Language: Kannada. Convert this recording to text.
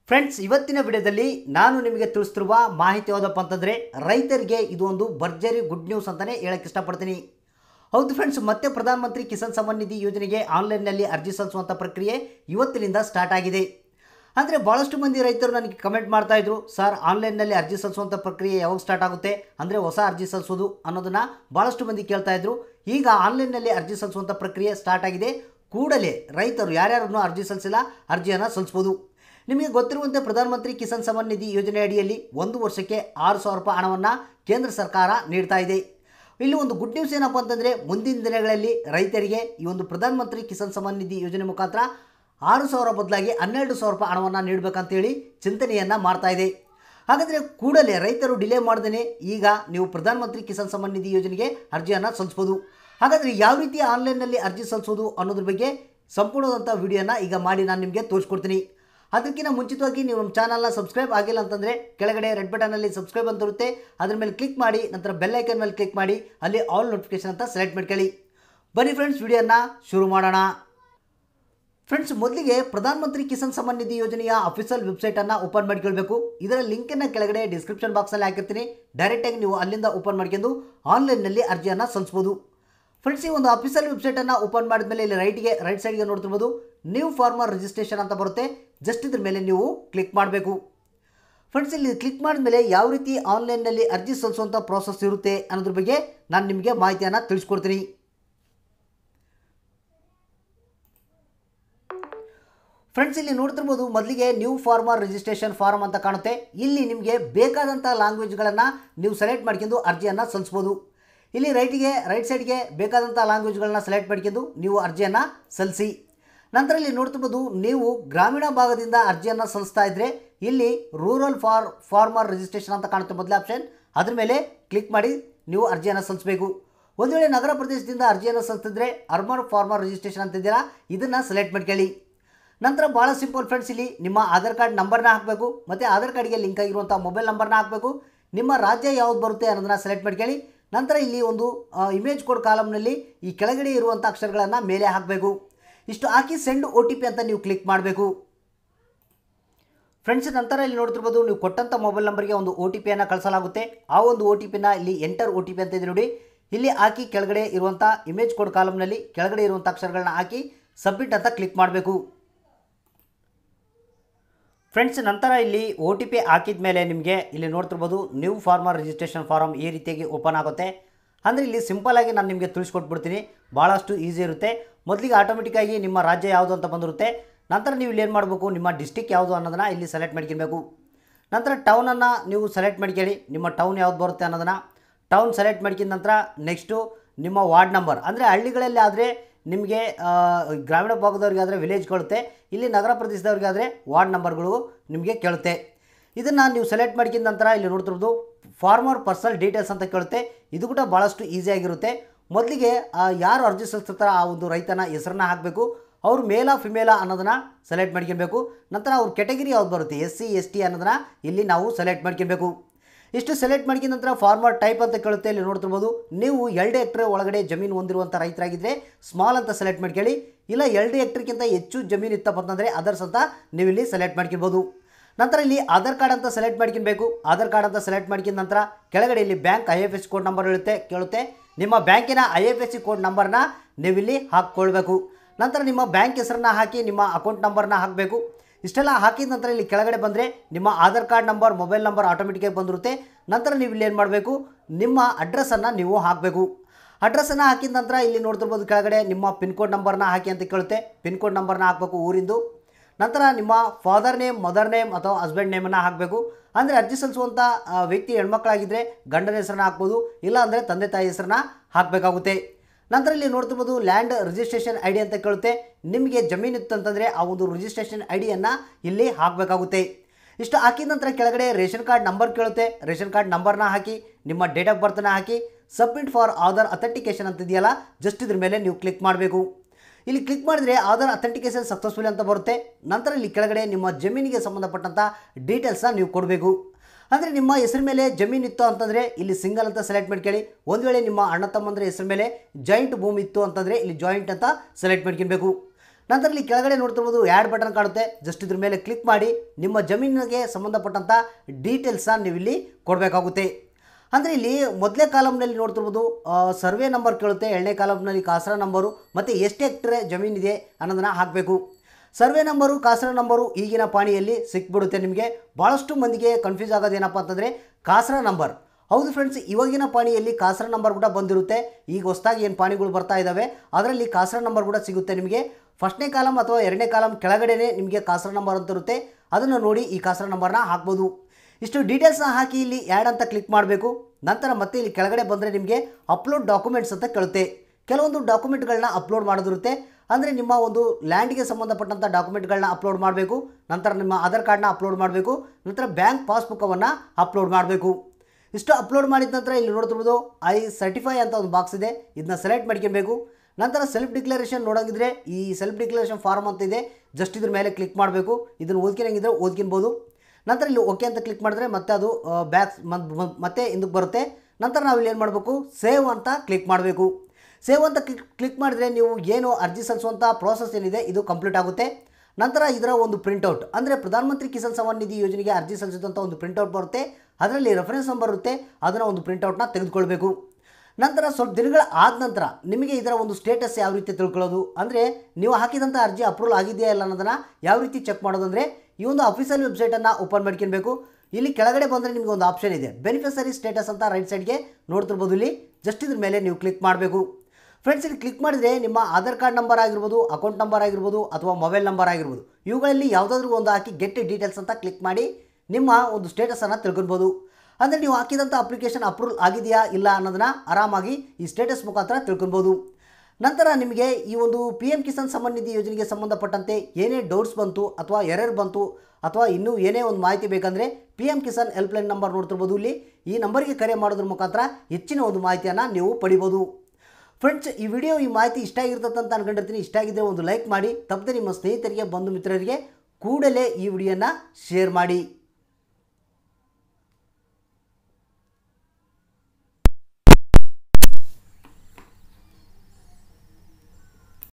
ಫ್ರೆಂಡ್ಸ್ ಇವತ್ತಿನ ವಿಡಿಯೋದಲ್ಲಿ ನಾನು ನಿಮಗೆ ತಿಳಿಸ್ತಿರುವ ಮಾಹಿತಿ ಯಾವುದಪ್ಪ ಅಂತಂದರೆ ರೈತರಿಗೆ ಇದು ಒಂದು ಭರ್ಜರಿ ಗುಡ್ ನ್ಯೂಸ್ ಅಂತಲೇ ಹೇಳಕ್ಕೆ ಇಷ್ಟಪಡ್ತೀನಿ ಹೌದು ಫ್ರೆಂಡ್ಸ್ ಮತ್ತೆ ಪ್ರಧಾನಮಂತ್ರಿ ಕಿಸಾನ್ ಸಮ್ಮಾನ್ ನಿಧಿ ಯೋಜನೆಗೆ ಆನ್ಲೈನ್ನಲ್ಲಿ ಅರ್ಜಿ ಸಲ್ಲಿಸುವಂಥ ಪ್ರಕ್ರಿಯೆ ಇವತ್ತಿನಿಂದ ಸ್ಟಾರ್ಟ್ ಆಗಿದೆ ಅಂದರೆ ಭಾಳಷ್ಟು ಮಂದಿ ರೈತರು ನನಗೆ ಕಮೆಂಟ್ ಮಾಡ್ತಾ ಇದ್ರು ಸರ್ ಆನ್ಲೈನ್ನಲ್ಲಿ ಅರ್ಜಿ ಸಲ್ಲಿಸುವಂಥ ಪ್ರಕ್ರಿಯೆ ಯಾವಾಗ ಸ್ಟಾರ್ಟ್ ಆಗುತ್ತೆ ಅಂದರೆ ಹೊಸ ಅರ್ಜಿ ಸಲ್ಲಿಸೋದು ಅನ್ನೋದನ್ನು ಭಾಳಷ್ಟು ಮಂದಿ ಕೇಳ್ತಾ ಇದ್ರು ಈಗ ಆನ್ಲೈನ್ನಲ್ಲಿ ಅರ್ಜಿ ಸಲ್ಲಿಸುವಂಥ ಪ್ರಕ್ರಿಯೆ ಸ್ಟಾರ್ಟ್ ಆಗಿದೆ ಕೂಡಲೇ ರೈತರು ಯಾರ್ಯಾರನ್ನು ಅರ್ಜಿ ಸಲ್ಲಿಸಿಲ್ಲ ಅರ್ಜಿಯನ್ನು ಸಲ್ಲಿಸ್ಬೋದು ನಿಮಗೆ ಗೊತ್ತಿರುವಂತೆ ಪ್ರಧಾನಮಂತ್ರಿ ಕಿಸಾನ್ ಸಮ್ಮಾನ್ ನಿಧಿ ಯೋಜನೆ ಅಡಿಯಲ್ಲಿ ಒಂದು ವರ್ಷಕ್ಕೆ ಆರು ಸಾವಿರ ರೂಪಾಯಿ ಹಣವನ್ನು ಕೇಂದ್ರ ಸರ್ಕಾರ ನೀಡ್ತಾ ಇದೆ ಇಲ್ಲಿ ಒಂದು ಗುಡ್ ನ್ಯೂಸ್ ಏನಪ್ಪ ಅಂತಂದರೆ ಮುಂದಿನ ದಿನಗಳಲ್ಲಿ ರೈತರಿಗೆ ಈ ಒಂದು ಪ್ರಧಾನಮಂತ್ರಿ ಕಿಸಾನ್ ಸಮ್ಮಾನ್ ನಿಧಿ ಯೋಜನೆ ಮುಖಾಂತರ ಆರು ಸಾವಿರ ಬದಲಾಗಿ ಹನ್ನೆರಡು ಸಾವಿರ ರೂಪಾಯಿ ಹಣವನ್ನು ನೀಡಬೇಕಂತೇಳಿ ಚಿಂತನೆಯನ್ನು ಮಾಡ್ತಾ ಇದೆ ಹಾಗಾದರೆ ಕೂಡಲೇ ರೈತರು ಡಿಲೇ ಮಾಡ್ದೇ ಈಗ ನೀವು ಪ್ರಧಾನಮಂತ್ರಿ ಕಿಸಾನ್ ಸಮ್ಮಾನ್ ನಿಧಿ ಯೋಜನೆಗೆ ಅರ್ಜಿಯನ್ನು ಸಲ್ಲಿಸ್ಬೋದು ಹಾಗಾದರೆ ಯಾವ ರೀತಿ ಆನ್ಲೈನ್ನಲ್ಲಿ ಅರ್ಜಿ ಸಲ್ಲಿಸೋದು ಅನ್ನೋದ್ರ ಬಗ್ಗೆ ಸಂಪೂರ್ಣವಾದಂಥ ವಿಡಿಯೋನ ಈಗ ಮಾಡಿ ನಾನು ನಿಮಗೆ ತೋರಿಸ್ಕೊಡ್ತೀನಿ ಅದಕ್ಕಿಂತ ಮುಂಚಿತವಾಗಿ ನೀವು ನಮ್ಮ ಚಾನಲ್ನ ಸಬ್ಸ್ಕ್ರೈಬ್ ಆಗಿಲ್ಲ ಅಂತಂದರೆ ಕೆಳಗಡೆ ರೆಡ್ ಬಟನಲ್ಲಿ ಸಬ್ಸ್ಕ್ರೈಬ್ ಅಂತ ಇರುತ್ತೆ ಅದ್ರ ಮೇಲೆ ಕ್ಲಿಕ್ ಮಾಡಿ ನಂತರ ಬೆಲ್ ಐಕನ್ ಮೇಲೆ ಕ್ಲಿಕ್ ಮಾಡಿ ಅಲ್ಲಿ ಆಲ್ ನೋಟಿಫಿಕೇಶನ್ ಅಂತ ಸೆಲೆಕ್ಟ್ ಮಾಡ್ಕೊಳ್ಳಿ ಬನ್ನಿ ಫ್ರೆಂಡ್ಸ್ ವಿಡಿಯೋನ ಶುರು ಮಾಡೋಣ ಫ್ರೆಂಡ್ಸ್ ಮೊದಲಿಗೆ ಪ್ರಧಾನಮಂತ್ರಿ ಕಿಸಾನ್ ಸಮ್ಮಾನ್ ನಿಧಿ ಯೋಜನೆಯ ಅಫಿಷಿಯಲ್ ವೆಬ್ಸೈಟನ್ನು ಓಪನ್ ಮಾಡ್ಕೊಳ್ಬೇಕು ಇದರ ಲಿಂಕನ್ನು ಕೆಳಗಡೆ ಡಿಸ್ಕ್ರಿಪ್ಷನ್ ಬಾಕ್ಸಲ್ಲಿ ಹಾಕಿರ್ತೀನಿ ಡೈರೆಕ್ಟಾಗಿ ನೀವು ಅಲ್ಲಿಂದ ಓಪನ್ ಮಾಡ್ಕೊಂಡು ಆನ್ಲೈನ್ನಲ್ಲಿ ಅರ್ಜಿಯನ್ನು ಸಲ್ಲಿಸ್ಬೋದು ಫ್ರೆಂಡ್ಸ್ ಈ ಒಂದು ಅಫಿಷಿಯಲ್ ವೆಬ್ಸೈಟನ್ನು ಓಪನ್ ಮಾಡಿದ್ಮೇಲೆ ಇಲ್ಲಿ ರೈಟ್ಗೆ ರೈಟ್ ಸೈಡ್ಗೆ ನೋಡ್ತಿರ್ಬೋದು ನ್ಯೂ ಫಾರ್ಮರ್ ರಿಜಿಸ್ಟ್ರೇಷನ್ ಅಂತ ಬರುತ್ತೆ ಜಸ್ಟ್ ಇದ್ರ ಮೇಲೆ ನೀವು ಕ್ಲಿಕ್ ಮಾಡಬೇಕು ಫ್ರೆಂಡ್ಸ್ ಇಲ್ಲಿ ಕ್ಲಿಕ್ ಮಾಡಿದ್ಮೇಲೆ ಯಾವ ರೀತಿ ಆನ್ಲೈನ್ನಲ್ಲಿ ಅರ್ಜಿ ಸಲ್ಲಿಸುವಂಥ ಪ್ರಾಸೆಸ್ ಇರುತ್ತೆ ಅನ್ನೋದ್ರ ಬಗ್ಗೆ ನಾನು ನಿಮಗೆ ಮಾಹಿತಿಯನ್ನು ತಿಳಿಸ್ಕೊಡ್ತೀನಿ ಫ್ರೆಂಡ್ಸ್ ಇಲ್ಲಿ ನೋಡ್ತಿರ್ಬೋದು ಮೊದಲಿಗೆ ನ್ಯೂ ಫಾರ್ಮರ್ ರಿಜಿಸ್ಟ್ರೇಷನ್ ಫಾರ್ಮ್ ಅಂತ ಕಾಣುತ್ತೆ ಇಲ್ಲಿ ನಿಮಗೆ ಬೇಕಾದಂಥ ಲ್ಯಾಂಗ್ವೇಜ್ಗಳನ್ನು ನೀವು ಸೆಲೆಕ್ಟ್ ಮಾಡ್ಕೊಂಡು ಅರ್ಜಿಯನ್ನು ಸಲ್ಲಿಸ್ಬೋದು ಇಲ್ಲಿ ರೈಟಿಗೆ ರೈಟ್ ಸೈಡ್ಗೆ ಬೇಕಾದಂಥ ಲ್ಯಾಂಗ್ವೇಜ್ಗಳನ್ನ ಸೆಲೆಕ್ಟ್ ಮಾಡ್ಕೊಂಡು ನೀವು ಅರ್ಜಿಯನ್ನು ಸಲ್ಲಿಸಿ ನಂತರ ಇಲ್ಲಿ ನೋಡ್ತಿರ್ಬೋದು ನೀವು ಗ್ರಾಮೀಣ ಭಾಗದಿಂದ ಅರ್ಜಿಯನ್ನು ಸಲ್ಲಿಸ್ತಾ ಇದ್ದರೆ ಇಲ್ಲಿ ರೂರಲ್ ಫಾರ್ ಫಾರ್ಮರ್ ರಿಜಿಸ್ಟ್ರೇಷನ್ ಅಂತ ಕಾಣುತ್ತೆ ಮೊದಲ ಆಪ್ಷನ್ ಅದ್ರ ಮೇಲೆ ಕ್ಲಿಕ್ ಮಾಡಿ ನೀವು ಅರ್ಜಿಯನ್ನು ಸಲ್ಲಿಸಬೇಕು ಒಂದು ವೇಳೆ ನಗರ ಪ್ರದೇಶದಿಂದ ಅರ್ಜಿಯನ್ನು ಸಲ್ಲಿಸಿದ್ರೆ ಅರ್ಬನ್ ಫಾರ್ಮರ್ ರಿಜಿಸ್ಟ್ರೇಷನ್ ಅಂತಿದ್ದೀರಾ ಇದನ್ನು ಸೆಲೆಕ್ಟ್ ಮಾಡ್ಕೊಳ್ಳಿ ನಂತರ ಭಾಳ ಸಿಂಪಲ್ ಫ್ರೆಂಡ್ಸ್ ಇಲ್ಲಿ ನಿಮ್ಮ ಆಧಾರ್ ಕಾರ್ಡ್ ನಂಬರ್ನ ಹಾಕಬೇಕು ಮತ್ತು ಆಧಾರ್ ಕಾರ್ಡ್ಗೆ ಲಿಂಕ್ ಆಗಿರುವಂಥ ಮೊಬೈಲ್ ನಂಬರ್ನ ಹಾಕಬೇಕು ನಿಮ್ಮ ರಾಜ್ಯ ಯಾವ್ದು ಬರುತ್ತೆ ಅನ್ನೋದನ್ನ ಸೆಲೆಕ್ಟ್ ಮಾಡ್ಕೊಳ್ಳಿ ನಂತರ ಇಲ್ಲಿ ಒಂದು ಇಮೇಜ್ ಕೋಡ್ ಕಾಲಮ್ನಲ್ಲಿ ಈ ಕೆಳಗಡೆ ಇರುವಂಥ ಅಕ್ಷರಗಳನ್ನು ಮೇಲೆ ಹಾಕಬೇಕು ಇಷ್ಟು ಹಾಕಿ ಸೆಂಡ್ ಒ ಟಿ ಪಿ ಅಂತ ನೀವು ಕ್ಲಿಕ್ ಮಾಡಬೇಕು ಫ್ರೆಂಡ್ಸ್ ನಂತರ ಇಲ್ಲಿ ನೋಡ್ತಿರ್ಬೋದು ನೀವು ಕೊಟ್ಟಂಥ ಮೊಬೈಲ್ ನಂಬರ್ಗೆ ಒಂದು ಒ ಟಿ ಪಿಯನ್ನು ಕಳಿಸಲಾಗುತ್ತೆ ಆ ಒಂದು ಒ ಟಿ ಪಿನ ಇಲ್ಲಿ ಎಂಟರ್ ಒ ಟಿ ಪಿ ಅಂತ ಇದೆ ನೋಡಿ ಇಲ್ಲಿ ಹಾಕಿ ಕೆಳಗಡೆ ಇರುವಂಥ ಇಮೇಜ್ ಕೋಡ್ ಕಾಲಮ್ನಲ್ಲಿ ಕೆಳಗಡೆ ಇರುವಂಥ ಅಕ್ಷರಗಳನ್ನ ಹಾಕಿ ಸಬ್ಮಿಟ್ ಅಂತ ಕ್ಲಿಕ್ ಮಾಡಬೇಕು ಫ್ರೆಂಡ್ಸ್ ನಂತರ ಇಲ್ಲಿ ಒ ಟಿ ಪಿ ಹಾಕಿದ ಮೇಲೆ ನಿಮಗೆ ಇಲ್ಲಿ ನೋಡ್ತಿರ್ಬೋದು ನ್ಯೂ ಫಾರ್ಮರ್ ರಿಜಿಸ್ಟ್ರೇಷನ್ ಫಾರಮ್ ಈ ರೀತಿಯಾಗಿ ಓಪನ್ ಆಗುತ್ತೆ ಅಂದರೆ ಇಲ್ಲಿ ಸಿಂಪಲಾಗಿ ನಾನು ನಿಮಗೆ ತಿಳಿಸ್ಕೊಟ್ಬಿಡ್ತೀನಿ ಭಾಳಷ್ಟು ಈಸಿ ಇರುತ್ತೆ ಮೊದಲಿಗೆ ಆಟೋಮೆಟಿಕ್ಕಾಗಿ ನಿಮ್ಮ ರಾಜ್ಯ ಯಾವುದು ಅಂತ ಬಂದಿರುತ್ತೆ ನಂತರ ನೀವು ಇಲ್ಲಿ ಏನು ಮಾಡಬೇಕು ನಿಮ್ಮ ಡಿಸ್ಟಿಕ್ ಯಾವುದು ಅನ್ನೋದನ್ನು ಇಲ್ಲಿ ಸೆಲೆಕ್ಟ್ ಮಾಡ್ಕೊಬೇಕು ನಂತರ ಟೌನನ್ನು ನೀವು ಸೆಲೆಕ್ಟ್ ಮಾಡ್ಕೊಳ್ಳಿ ನಿಮ್ಮ ಟೌನ್ ಯಾವ್ದು ಬರುತ್ತೆ ಅನ್ನೋದನ್ನು ಟೌನ್ ಸೆಲೆಕ್ಟ್ ಮಾಡ್ಕಿದ ನಂತರ ನೆಕ್ಸ್ಟು ನಿಮ್ಮ ವಾರ್ಡ್ ನಂಬರ್ ಅಂದರೆ ಹಳ್ಳಿಗಳಲ್ಲಿ ಆದರೆ ನಿಮಗೆ ಗ್ರಾಮೀಣ ಭಾಗದವ್ರಿಗೆ ಆದರೆ ವಿಲೇಜ್ ಕೇಳುತ್ತೆ ಇಲ್ಲಿ ನಗರ ಪ್ರದೇಶದವ್ರಿಗೆ ಆದರೆ ವಾರ್ಡ್ ನಂಬರ್ಗಳು ನಿಮಗೆ ಕೇಳುತ್ತೆ ಇದನ್ನು ನೀವು ಸೆಲೆಕ್ಟ್ ಮಾಡ್ಕಿದ ನಂತರ ಇಲ್ಲಿ ನೋಡ್ತಿರೋದು ಫಾರ್ಮರ್ ಪರ್ಸನಲ್ ಡೀಟೇಲ್ಸ್ ಅಂತ ಕೇಳುತ್ತೆ ಇದು ಕೂಡ ಭಾಳಷ್ಟು ಈಸಿಯಾಗಿರುತ್ತೆ ಮೊದಲಿಗೆ ಯಾರು ಅರ್ಜಿ ಸಲ್ಲಿಸ್ತಾರೋ ಆ ಒಂದು ರೈತನ ಹೆಸರನ್ನ ಹಾಕಬೇಕು ಅವ್ರು ಮೇಲಾ ಫಿಮೇಲಾ ಅನ್ನೋದನ್ನು ಸೆಲೆಕ್ಟ್ ಮಾಡ್ಕೊಬೇಕು ನಂತರ ಅವ್ರ ಕೆಟಗಿರಿ ಯಾವ್ದು ಬರುತ್ತೆ ಎಸ್ ಸಿ ಎಸ್ ಟಿ ಅನ್ನೋದನ್ನು ಇಲ್ಲಿ ನಾವು ಸೆಲೆಕ್ಟ್ ಮಾಡ್ಕೊಬೇಕು ಇಷ್ಟು ಸೆಲೆಕ್ಟ್ ಮಾಡ್ಕಿದ ನಂತರ ಫಾರ್ಮರ್ ಟೈಪ್ ಅಂತ ಕೇಳುತ್ತೆ ಇಲ್ಲಿ ನೋಡ್ತಿರ್ಬೋದು ನೀವು ಎರಡು ಎಕ್ಟ್ರೆ ಒಳಗಡೆ ಜಮೀನು ಹೊಂದಿರುವಂಥ ರೈತರಾಗಿದ್ದರೆ ಸ್ಮಾಲ್ ಅಂತ ಸೆಲೆಕ್ಟ್ ಮಾಡ್ಕೊಳ್ಳಿ ಇಲ್ಲ ಎರಡು ಎಕ್ಟ್ರಿಗಿಂತ ಹೆಚ್ಚು ಜಮೀನು ಇತ್ತಪ್ಪ ಅಂತಂದರೆ ಅದರ್ಸ್ ಅಂತ ನೀವು ಇಲ್ಲಿ ಸೆಲೆಕ್ಟ್ ಮಾಡ್ಕೊಬೋದು ನಂತರ ಇಲ್ಲಿ ಆಧಾರ್ ಕಾರ್ಡ್ ಅಂತ ಸೆಲೆಕ್ಟ್ ಮಾಡ್ಕೊಬೇಕು ಆಧಾರ್ ಕಾರ್ಡ್ ಅಂತ ಸೆಲೆಕ್ಟ್ ಮಾಡ್ಕಿದ ನಂತರ ಕೆಳಗಡೆ ಇಲ್ಲಿ bank I F S code number ಇರುತ್ತೆ ಕೇಳುತ್ತೆ ನಿಮ್ಮ ಬ್ಯಾಂಕಿನ I F S C code ನಂಬರ್ನ ನೀವಿಲ್ಲಿ ಹಾಕ್ಕೊಳ್ಬೇಕು ನಂತರ ನಿಮ್ಮ ಬ್ಯಾಂಕ್ ಹೆಸರನ್ನ ಹಾಕಿ ನಿಮ್ಮ ಅಕೌಂಟ್ ನಂಬರ್ನ ಹಾಕಬೇಕು ಇಷ್ಟೆಲ್ಲ ಹಾಕಿದ ನಂತರ ಇಲ್ಲಿ ಕೆಳಗಡೆ ಬಂದರೆ ನಿಮ್ಮ Aadhaar card number mobile number ಆಟೋಮೆಟಿಕಾಗಿ ಬಂದಿರುತ್ತೆ ನಂತರ ನೀವು ಇಲ್ಲಿ ಏನು ಮಾಡಬೇಕು ನಿಮ್ಮ ಅಡ್ರೆಸ್ಸನ್ನು ನೀವು ಹಾಕಬೇಕು ಅಡ್ರೆಸ್ಸನ್ನು ಹಾಕಿದ ನಂತರ ಇಲ್ಲಿ ನೋಡ್ತಿರ್ಬೋದು ಕೆಳಗಡೆ ನಿಮ್ಮ ಪಿನ್ ಕೋಡ್ ನಂಬರ್ನ ಹಾಕಿ ಅಂತ ಕೇಳುತ್ತೆ ಪಿನ್ ಕೋಡ್ ನಂಬರ್ನ ಹಾಕಬೇಕು ಊರಿಂದು ನಂತರ ನಿಮ್ಮ ಫಾದರ್ ನೇಮ್ ಮದರ್ ನೇಮ್ ಅಥವಾ ಹಸ್ಬೆಂಡ್ ನೇಮನ್ನು ಹಾಕಬೇಕು ಅಂದರೆ ಅರ್ಜಿ ಸಲ್ಲಿಸುವಂಥ ಆ, ವ್ಯಕ್ತಿ ಹೆಣ್ಮಕ್ಳಾಗಿದ್ದರೆ ಗಂಡನ ಹೆಸರನ್ನ ಹಾಕ್ಬೋದು ಇಲ್ಲ ಅಂದರೆ ತಂದೆ ತಾಯಿ ಹೆಸರನ್ನ ಹಾಕಬೇಕಾಗುತ್ತೆ ನಂತರ ಇಲ್ಲಿ ನೋಡ್ತಿರ್ಬೋದು ಲ್ಯಾಂಡ್ ರಿಜಿಸ್ಟ್ರೇಷನ್ ಐ ಡಿ ಅಂತ ಕೇಳುತ್ತೆ ನಿಮಗೆ ಜಮೀನು ಇತ್ತಂತಂದರೆ ಆ ಒಂದು ರಿಜಿಸ್ಟ್ರೇಷನ್ ಐ ಡಿಯನ್ನು ಇಲ್ಲಿ ಹಾಕಬೇಕಾಗುತ್ತೆ ಇಷ್ಟು ಹಾಕಿದ ನಂತರ ಕೆಳಗಡೆ ರೇಷನ್ ಕಾರ್ಡ್ ನಂಬರ್ ಕೇಳುತ್ತೆ ರೇಷನ್ ಕಾರ್ಡ್ ನಂಬರ್ನ ಹಾಕಿ ನಿಮ್ಮ ಡೇಟ್ ಆಫ್ ಬರ್ತನ್ನ ಹಾಕಿ ಸಬ್ಮಿಟ್ ಫಾರ್ ಆಧಾರ್ ಅಥೆಂಟಿಕೇಷನ್ ಅಂತ ಇದೆಯಲ್ಲ ಜಸ್ಟ್ ಇದ್ರ ಮೇಲೆ ನೀವು ಕ್ಲಿಕ್ ಮಾಡಬೇಕು ಇಲ್ಲಿ ಕ್ಲಿಕ್ ಮಾಡಿದರೆ ಆಧಾರ್ ಅಥೆಂಟಿಕೇಷನ್ ಸಕ್ಸಸ್ಫುಲ್ ಅಂತ ಬರುತ್ತೆ ನಂತರ ಇಲ್ಲಿ ಕೆಳಗಡೆ ನಿಮ್ಮ ಜಮೀನಿಗೆ ಸಂಬಂಧಪಟ್ಟಂಥ ಡೀಟೇಲ್ಸ್ನ ನೀವು ಕೊಡಬೇಕು ಅಂದರೆ ನಿಮ್ಮ ಹೆಸರು ಮೇಲೆ ಜಮೀನು ಇತ್ತು ಅಂತಂದರೆ ಇಲ್ಲಿ ಸಿಂಗಲ್ ಅಂತ ಸೆಲೆಕ್ಟ್ ಮಾಡ್ಕೊಳ್ಳಿ ಒಂದು ವೇಳೆ ನಿಮ್ಮ ಅಣ್ಣ ತಮ್ಮಂದ್ರ ಹೆಸರು ಮೇಲೆ ಜಾಯಿಂಟ್ ಭೂಮಿ ಇತ್ತು ಅಂತಂದರೆ ಇಲ್ಲಿ ಜಾಯಿಂಟ್ ಅಂತ ಸೆಲೆಕ್ಟ್ ಮಾಡ್ಕೊಬೇಕು ನಂತರ ಇಲ್ಲಿ ಕೆಳಗಡೆ ನೋಡ್ತಿರ್ಬೋದು ಆ್ಯಡ್ ಬಟನ್ ಕಾಣುತ್ತೆ ಜಸ್ಟ್ ಇದ್ರ ಮೇಲೆ ಕ್ಲಿಕ್ ಮಾಡಿ ನಿಮ್ಮ ಜಮೀನಿಗೆ ಸಂಬಂಧಪಟ್ಟಂಥ ಡೀಟೇಲ್ಸ್ನ ನೀವು ಇಲ್ಲಿ ಕೊಡಬೇಕಾಗುತ್ತೆ ಅಂದರೆ ಇಲ್ಲಿ ಮೊದಲೇ ಕಾಲಮ್ನಲ್ಲಿ ನೋಡ್ತಿರ್ಬೋದು ಸರ್ವೆ ನಂಬರ್ ಕೇಳುತ್ತೆ ಎರಡನೇ ಕಾಲಮ್ನಲ್ಲಿ ಕಾಸರ ನಂಬರು ಮತ್ತು ಎಷ್ಟು ಹೆಕ್ಟರ್ ಜಮೀನಿದೆ ಅನ್ನೋದನ್ನು ಹಾಕಬೇಕು ಸರ್ವೆ ನಂಬರು ಕಾಸರ ನಂಬರು ಈಗಿನ ಪಾಣಿಯಲ್ಲಿ ಸಿಕ್ಬಿಡುತ್ತೆ ನಿಮಗೆ ಭಾಳಷ್ಟು ಮಂದಿಗೆ ಕನ್ಫ್ಯೂಸ್ ಆಗೋದೇನಪ್ಪ ಅಂತಂದರೆ ಕಾಸರ ನಂಬರ್ ಹೌದು ಫ್ರೆಂಡ್ಸ್ ಇವಾಗಿನ ಪಾಣಿಯಲ್ಲಿ ಕಾಸರ ನಂಬರ್ ಕೂಡ ಬಂದಿರುತ್ತೆ ಈಗ ಹೊಸದಾಗಿ ಏನು ಪಾಣಿಗಳು ಬರ್ತಾ ಇದ್ದಾವೆ ಅದರಲ್ಲಿ ಕಾಸರ ನಂಬರ್ ಕೂಡ ಸಿಗುತ್ತೆ ನಿಮಗೆ ಫಸ್ಟ್ನೇ ಕಾಲಮ್ ಅಥವಾ ಎರಡನೇ ಕಾಲಮ್ ಕೆಳಗಡೆನೇ ನಿಮಗೆ ಕಾಸರ ನಂಬರ್ ಅಂತ ಇರುತ್ತೆ ಅದನ್ನು ನೋಡಿ ಈ ಕಾಸರ ನಂಬರ್ನ ಹಾಕ್ಬೋದು ಇಷ್ಟು ಡೀಟೇಲ್ಸ್ನ ಹಾಕಿ ಇಲ್ಲಿ ಆ್ಯಡ್ ಅಂತ ಕ್ಲಿಕ್ ಮಾಡಬೇಕು ನಂತರ ಮತ್ತೆ ಇಲ್ಲಿ ಕೆಳಗಡೆ ಬಂದರೆ ನಿಮಗೆ ಅಪ್ಲೋಡ್ ಡಾಕ್ಯುಮೆಂಟ್ಸ್ ಅಂತ ಕೇಳುತ್ತೆ ಕೆಲವೊಂದು ಡಾಕ್ಯುಮೆಂಟ್ಗಳನ್ನ ಅಪ್ಲೋಡ್ ಮಾಡೋದಿರುತ್ತೆ ಅಂದರೆ ನಿಮ್ಮ ಒಂದು ಲ್ಯಾಂಡ್ಗೆ ಸಂಬಂಧಪಟ್ಟಂಥ ಡಾಕ್ಯುಮೆಂಟ್ಗಳನ್ನ ಅಪ್ಲೋಡ್ ಮಾಡಬೇಕು ನಂತರ ನಿಮ್ಮ ಆಧಾರ್ ಕಾರ್ಡ್ನ ಅಪ್ಲೋಡ್ ಮಾಡಬೇಕು ನಂತರ ಬ್ಯಾಂಕ್ ಪಾಸ್ಬುಕ್ಕವನ್ನು ಅಪ್ಲೋಡ್ ಮಾಡಬೇಕು ಇಷ್ಟು ಅಪ್ಲೋಡ್ ಮಾಡಿದ ನಂತರ ಇಲ್ಲಿ ನೋಡ್ತಿರ್ಬೋದು ಐ ಸರ್ಟಿಫೈ ಅಂತ ಒಂದು ಬಾಕ್ಸ್ ಇದೆ ಇದನ್ನ ಸೆಲೆಕ್ಟ್ ಮಾಡ್ಕೊಬೇಕು ನಂತರ ಸೆಲ್ಫ್ ಡಿಕ್ಲರೇಷನ್ ನೋಡೋಂಗಿದ್ರೆ ಈ ಸೆಲ್ಫ್ ಡಿಕ್ಲರೇಷನ್ ಫಾರ್ಮ್ ಅಂತ ಇದೆ ಜಸ್ಟ್ ಇದ್ರ ಮೇಲೆ ಕ್ಲಿಕ್ ಮಾಡಬೇಕು ಇದನ್ನು ಓದ್ಕೊಳಂಗಿದ್ರೆ ಓದ್ಕೊಬೋದು ನಂತರ ಇಲ್ಲಿ ಓಕೆ ಅಂತ ಕ್ಲಿಕ್ ಮಾಡಿದ್ರೆ ಮತ್ತೆ ಅದು ಬ್ಯಾಕ್ ಮತ್ತೆ ಹಿಂದಕ್ಕೆ ಬರುತ್ತೆ ನಂತರ ನಾವು ಇಲ್ಲಿ ಏನು ಮಾಡಬೇಕು ಸೇವ್ ಅಂತ ಕ್ಲಿಕ್ ಮಾಡಬೇಕು ಸೇವ್ ಅಂತ ಕ್ಲಿಕ್ ಕ್ಲಿಕ್ ಮಾಡಿದ್ರೆ ನೀವು ಏನು ಅರ್ಜಿ ಸಲ್ಲಿಸುವಂಥ ಪ್ರೋಸೆಸ್ ಏನಿದೆ ಇದು ಕಂಪ್ಲೀಟ್ ಆಗುತ್ತೆ ನಂತರ ಇದರ ಒಂದು ಪ್ರಿಂಟೌಟ್ ಅಂದರೆ ಪ್ರಧಾನಮಂತ್ರಿ ಕಿಸಾನ್ ಸಮ್ಮಾನ್ ನಿಧಿ ಯೋಜನೆಗೆ ಅರ್ಜಿ ಸಲ್ಲಿಸಿದಂಥ ಒಂದು ಪ್ರಿಂಟೌಟ್ ಬರುತ್ತೆ ಅದರಲ್ಲಿ ರೆಫರೆನ್ಸ್ ನಂಬರ್ ಇರುತ್ತೆ ಅದನ್ನು ಒಂದು ಪ್ರಿಂಟೌಟ್ನ ತೆಗೆದುಕೊಳ್ಬೇಕು ನಂತರ ಸ್ವಲ್ಪ ದಿನಗಳ ಆದ ನಂತರ ನಿಮಗೆ ಇದರ ಒಂದು ಸ್ಟೇಟಸ್ ಯಾವ ರೀತಿ ತಿಳ್ಕೊಳ್ಳೋದು ಅಂದರೆ ನೀವು ಹಾಕಿದಂಥ ಅರ್ಜಿ ಅಪ್ರೂವಲ್ ಆಗಿದೆಯಾ ಇಲ್ಲ ಅನ್ನೋದನ್ನು ಯಾವ ರೀತಿ ಚೆಕ್ ಮಾಡೋದು ಅಂದರೆ ಈ ಒಂದು ಅಫಿಷಿಯಲ್ ವೆಬ್ಸೈಟನ್ನು ಓಪನ್ ಮಾಡ್ಕೊಬೇಕು ಇಲ್ಲಿ ಕೆಳಗಡೆ ಬಂದರೆ ನಿಮಗೆ ಒಂದು ಆಪ್ಷನ್ ಇದೆ ಬೆನಿಫಿಷರಿ ಸ್ಟೇಟಸ್ ಅಂತ ರೈಟ್ ಸೈಡ್ಗೆ ನೋಡ್ತಿರ್ಬೋದು ಇಲ್ಲಿ ಜಸ್ಟ್ ಇದ್ರ ಮೇಲೆ ನೀವು ಕ್ಲಿಕ್ ಮಾಡಬೇಕು ಫ್ರೆಂಡ್ಸ್ ಇಲ್ಲಿ ಕ್ಲಿಕ್ ಮಾಡಿದರೆ ನಿಮ್ಮ ಆಧಾರ್ ಕಾರ್ಡ್ ನಂಬರ್ ಆಗಿರ್ಬೋದು ಅಕೌಂಟ್ ನಂಬರ್ ಆಗಿರ್ಬೋದು ಅಥವಾ ಮೊಬೈಲ್ ನಂಬರ್ ಆಗಿರ್ಬೋದು ಇವುಗಳಲ್ಲಿ ಯಾವುದಾದ್ರೂ ಒಂದು ಹಾಕಿ ಗೆಟ್ ಡೀಟೇಲ್ಸ್ ಅಂತ ಕ್ಲಿಕ್ ಮಾಡಿ ನಿಮ್ಮ ಒಂದು ಸ್ಟೇಟಸನ್ನು ತಿಳ್ಕೊಳ್ಬೋದು ಅಂದರೆ ನೀವು ಹಾಕಿದಂಥ ಅಪ್ಲಿಕೇಶನ್ ಅಪ್ರೂವಲ್ ಆಗಿದೆಯಾ ಇಲ್ಲ ಅನ್ನೋದನ್ನ ಆರಾಮಾಗಿ ಈ ಸ್ಟೇಟಸ್ ಮುಖಾಂತರ ತಿಳ್ಕೊಳ್ಬೋದು ನಂತರ ನಿಮಗೆ ಈ ಒಂದು ಪಿ ಎಮ್ ಕಿಸಾನ್ ಸಮ್ಮಾನ್ ನಿಧಿ ಯೋಜನೆಗೆ ಸಂಬಂಧಪಟ್ಟಂತೆ ಏನೇ ಡೌಟ್ಸ್ ಬಂತು ಅಥವಾ ಎರರ್ ಬಂತು ಅಥವಾ ಇನ್ನೂ ಏನೇ ಒಂದು ಮಾಹಿತಿ ಬೇಕಂದರೆ P M Kisan helpline number ನೋಡ್ತಿರ್ಬೋದು ಇಲ್ಲಿ ಈ ನಂಬರ್ಗೆ ಕರೆ ಮಾಡೋದ್ರ ಮುಖಾಂತರ ಹೆಚ್ಚಿನ ಒಂದು ಮಾಹಿತಿಯನ್ನು ನೀವು ಪಡಿಬೋದು ಫ್ರೆಂಡ್ಸ್ ಈ ವಿಡಿಯೋ ಈ ಮಾಹಿತಿ ಇಷ್ಟ ಆಗಿರ್ತದೆ ಅಂತ ಅನ್ಕೊಂಡಿರ್ತೀನಿ ಇಷ್ಟ ಆಗಿದ್ದರೆ ಒಂದು ಲೈಕ್ ಮಾಡಿ ತಪ್ಪದೆ ನಿಮ್ಮ ಸ್ನೇಹಿತರಿಗೆ ಬಂಧು ಮಿತ್ರರಿಗೆ ಕೂಡಲೇ ಈ ವಿಡಿಯೋನ ಶೇರ್ ಮಾಡಿ